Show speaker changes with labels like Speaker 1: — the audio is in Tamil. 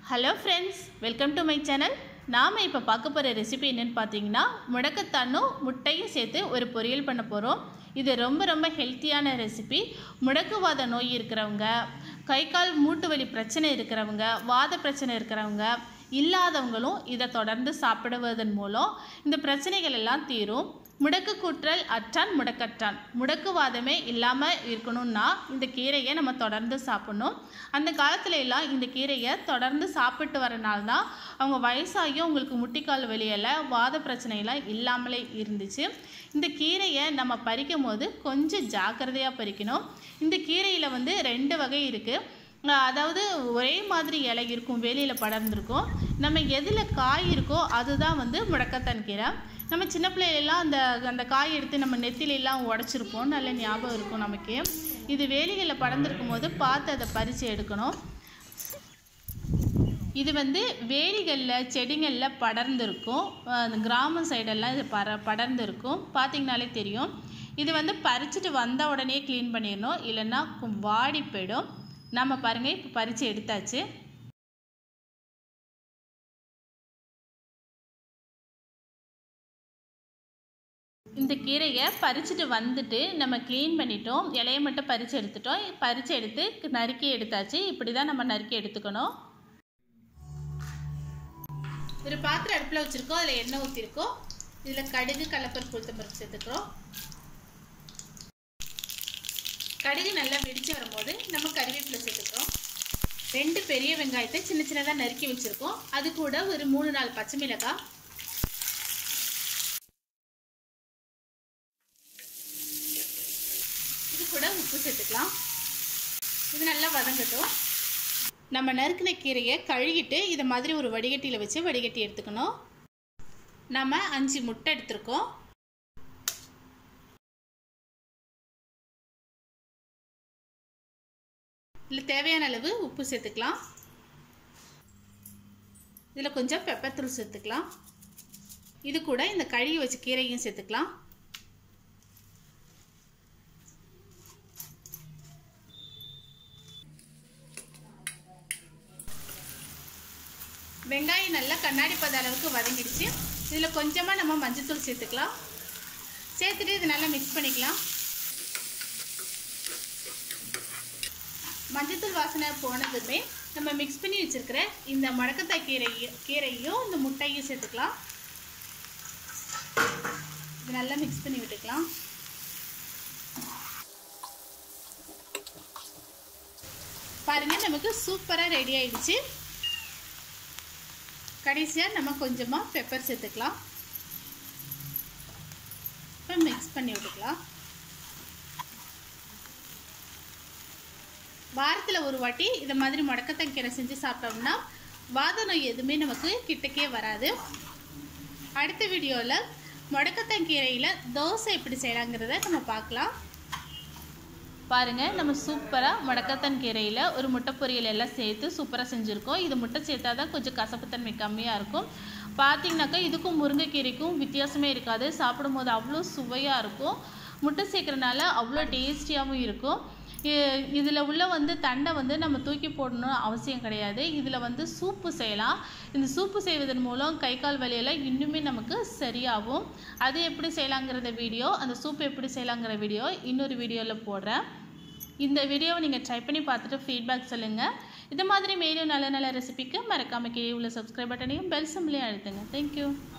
Speaker 1: hello friends welcome to my channel நாம் இப்போ பார்க்க போகிற ரெசிபி என்னென்னு பார்த்தீங்கன்னா முடக்கத்தானும் முட்டையும் சேர்த்து ஒரு பொரியல் பண்ண போகிறோம் இது ரொம்ப ரொம்ப ஹெல்த்தியான ரெசிபி முடக்குவாத நோய் இருக்கிறவங்க கை கால் மூட்டு வலி பிரச்சனை இருக்கிறவங்க வாத பிரச்சனை இருக்கிறவங்க இல்லாதவங்களும் இதை தொடர்ந்து சாப்பிடுவதன் மூலம் இந்த பிரச்சனைகள் எல்லாம் தீரும் முடக்கு கூற்றல் அற்றான் முடக்கற்றான் முடக்குவாதமே இல்லாமல் இருக்கணும்னா இந்த கீரையை நம்ம தொடர்ந்து சாப்பிடணும் அந்த காலத்துல எல்லாம் இந்த கீரையை தொடர்ந்து சாப்பிட்டு வரனால தான் அவங்க வயசாகியும் அவங்களுக்கு முட்டிக்கால் வெளியில் வாத பிரச்சனையெல்லாம் இல்லாமலே இருந்துச்சு இந்த கீரையை நம்ம பறிக்கும் போது கொஞ்சம் ஜாக்கிரதையாக பறிக்கணும் இந்த கீரையில் வந்து ரெண்டு வகை இருக்குது அதாவது ஒரே மாதிரி இலை இருக்கும் வெளியில் படர்ந்துருக்கும் நம்ம எதில் காய் இருக்கோ அதுதான் வந்து முடக்கத்தான் கீரை நம்ம சின்ன பிள்ளைகளெல்லாம் அந்த அந்த காய் எடுத்து நம்ம நெத்திலெல்லாம் உடச்சிருப்போம் நல்ல ஞாபகம் இருக்கும் நமக்கு இது வேலிகளில் படர்ந்துருக்கும் போது பார்த்து அதை பறித்து எடுக்கணும் இது வந்து வேலிகளில் செடிகளில் படர்ந்துருக்கும் அந்த கிராம சைடெல்லாம் இது பர படர்ந்துருக்கும் பார்த்திங்கனாலே தெரியும் இது வந்து பறிச்சுட்டு வந்த உடனே க்ளீன் பண்ணிடணும் இல்லைன்னா வாடி போயிடும் நம்ம பாருங்கள் இப்போ பறித்து எடுத்தாச்சு இந்த கீரையை பறிச்சுட்டு வந்துட்டு நம்ம க்ளீன் பண்ணிட்டோம் இலையை மட்டும் பறித்து எடுத்துட்டோம் பறித்து எடுத்து நறுக்கி எடுத்தாச்சு இப்படி தான் நம்ம நறுக்கி எடுத்துக்கணும் ஒரு பாத்திரம் அடுப்பில் வச்சுருக்கோம் அதில் எண்ணெய் ஊற்றிருக்கோம் இதில் கடுகு கடலப்பருப்பு உளுத்தம்பருப்பு சேர்த்துக்கிறோம் கடுகு நல்லா வெடிச்சு வரும்போது நம்ம கறிவேப்பிலை சேர்த்துக்கிறோம் ரெண்டு பெரிய வெங்காயத்தை சின்ன சின்னதாக நறுக்கி வச்சுருக்கோம் அது கூட ஒரு மூணு நாலு பச்சை மிளகாய் இது கூட உப்பு சேர்த்துக்கலாம் இது நல்லா வதங்கட்டும் நம்ம நறுக்கின கீரையை கழுகிட்டு இதை மாதிரி ஒரு வடிகட்டியில் வச்சு வடிகட்டி எடுத்துக்கணும் நம்ம அஞ்சு முட்டை எடுத்திருக்கோம் இதில் தேவையான அளவு உப்பு சேர்த்துக்கலாம் இதில் கொஞ்சம் பெப்பத்தூள் சேர்த்துக்கலாம் இது கூட இந்த கழுகி வச்ச கீரையும் சேர்த்துக்கலாம் வெங்காயம் நல்லா கண்ணாடி பத அளவுக்கு வதங்கிடுச்சு இதில் கொஞ்சமாக நம்ம மஞ்சத்தூள் சேர்த்துக்கலாம் சேர்த்துட்டு இது நல்லா மிக்ஸ் பண்ணிக்கலாம் மஞ்சத்தூள் வாசனை போனதுமே நம்ம மிக்ஸ் பண்ணி வச்சுருக்கிற இந்த மடக்கத்தாய் கீரை கீரையும் இந்த முட்டையும் சேர்த்துக்கலாம் இது நல்லா மிக்ஸ் பண்ணி விட்டுக்கலாம் பாருங்கள் நமக்கு சூப்பராக ரெடி ஆயிடுச்சு கடைசியாக நம்ம கொஞ்சமாக பெப்பர் சேர்த்துக்கலாம் இப்போ மிக்ஸ் பண்ணி விட்டுக்கலாம் வாரத்தில் ஒரு வாட்டி இதை மாதிரி முடக்கத்தங்கீரை செஞ்சு சாப்பிட்டோம்னா வாத நோய் எதுவுமே நமக்கு கிட்டக்கே வராது அடுத்த வீடியோவில் முடக்கத்தங்கீரையில் தோசை எப்படி செய்யலாங்கிறத நம்ம பார்க்கலாம் பாருங்கள் நம்ம சூப்பராக முடக்கத்தன் கீரையில் ஒரு முட்டை பொரியல் எல்லாம் சேர்த்து சூப்பராக செஞ்சுருக்கோம் இது முட்டை சேர்த்தா தான் கொஞ்சம் கசப்புத்தன்மை கம்மியாக இருக்கும் பார்த்தீங்கன்னாக்கா இதுக்கும் முருங்கைக்கீரைக்கும் வித்தியாசமே இருக்காது சாப்பிடும்போது அவ்வளோ சுவையாக இருக்கும் முட்டை சேர்க்குறனால அவ்வளோ டேஸ்டியாகவும் இருக்கும் இதில் உள்ள வந்து தண்டை வந்து நம்ம தூக்கி போடணும் அவசியம் கிடையாது இதில் வந்து சூப்பு செய்யலாம் இந்த சூப்பு செய்வதன் மூலம் கை கால் வலியெல்லாம் இன்னுமே நமக்கு சரியாகும் அது எப்படி செய்யலாங்கிறத வீடியோ அந்த சூப் எப்படி செய்யலாங்கிற வீடியோ இன்னொரு வீடியோவில் போடுறேன் இந்த வீடியோவை நீங்கள் ட்ரை பண்ணி பார்த்துட்டு ஃபீட்பேக் சொல்லுங்கள் இது மாதிரி மேலும் நல்ல நல்ல ரெசிபிக்கு மறக்காமல் கீழே உள்ள சப்ஸ்கிரைப் பட்டனையும் பெல் சிம்லையும் அழுத்துங்க தேங்க்யூ